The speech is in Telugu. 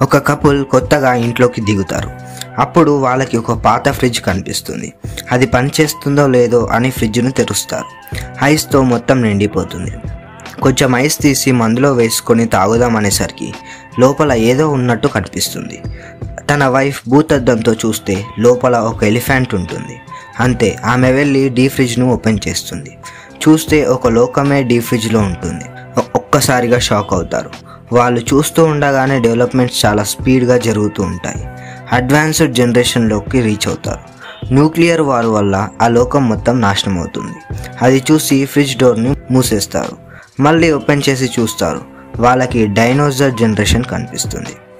ఒక కపుల్ కొత్తగా ఇంట్లోకి దిగుతారు అప్పుడు వాళ్ళకి ఒక పాత ఫ్రిడ్జ్ కనిపిస్తుంది అది పనిచేస్తుందో లేదో అని ఫ్రిడ్జ్ను తెరుస్తారు ఐస్తో మొత్తం నిండిపోతుంది కొంచెం ఐస్ తీసి మందులో వేసుకొని తాగుదామనేసరికి లోపల ఏదో ఉన్నట్టు కనిపిస్తుంది తన వైఫ్ భూతద్దంతో చూస్తే లోపల ఒక ఎలిఫెంట్ ఉంటుంది అంతే ఆమె వెళ్ళి డీ ఫ్రిడ్జ్ను ఓపెన్ చేస్తుంది చూస్తే ఒక లోకమే డీ ఫ్రిడ్జ్లో ఉంటుంది ఒ- ఒక్కసారిగా షాక్ అవుతారు వాళ్ళు చూస్తూ ఉండగానే డెవలప్మెంట్స్ చాలా స్పీడ్గా జరుగుతూ ఉంటాయి అడ్వాన్స్డ్ జనరేషన్లోకి రీచ్ అవుతారు న్యూక్లియర్ వార్ వల్ల ఆ లోకం మొత్తం నాశనం అవుతుంది అది చూసి ఫ్రిడ్జ్ డోర్ని మూసేస్తారు మళ్ళీ ఓపెన్ చేసి చూస్తారు వాళ్ళకి డైనోజర్ జనరేషన్ కనిపిస్తుంది